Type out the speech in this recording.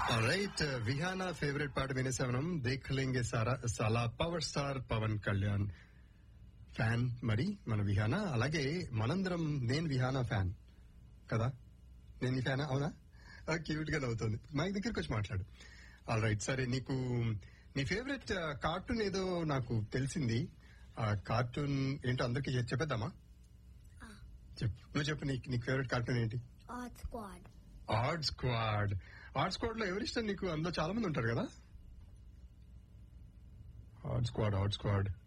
Right Vihana favourite పాట వినేసాం దేఖ్ లేంగే సారా సాలా power star Pawan Kalyan fan మరి మన విహానా అలాగే మనందరం నేను విహానా ఫ్యాన్ కదా నేను నీ ఫ్యానా అవునా క్యూట్ గా నవ్వుతుంది మా దగ్గరికి వచ్చి మాట్లాడు ఆల్ రైట్ సరే నీకు నీ ఫేవరెట్ కార్టూన్ ఏదో నాకు తెలిసింది ఆ కార్టూన్ ఏంటో అందరికి చెప్పేద్దామా చెప్పు నువ్వు చెప్పు నీకు నీకు ఫేవరెట్ కార్టూన్ ఏంటి Odd Squad. Odd Squad Odd Squad లో ఎవరిష్టం నీకు అందులో చాలా మంది ఉంటారు కదా ఆర్డ్ స్క్వాడ్ ఆర్డ్ స్క్వాడ్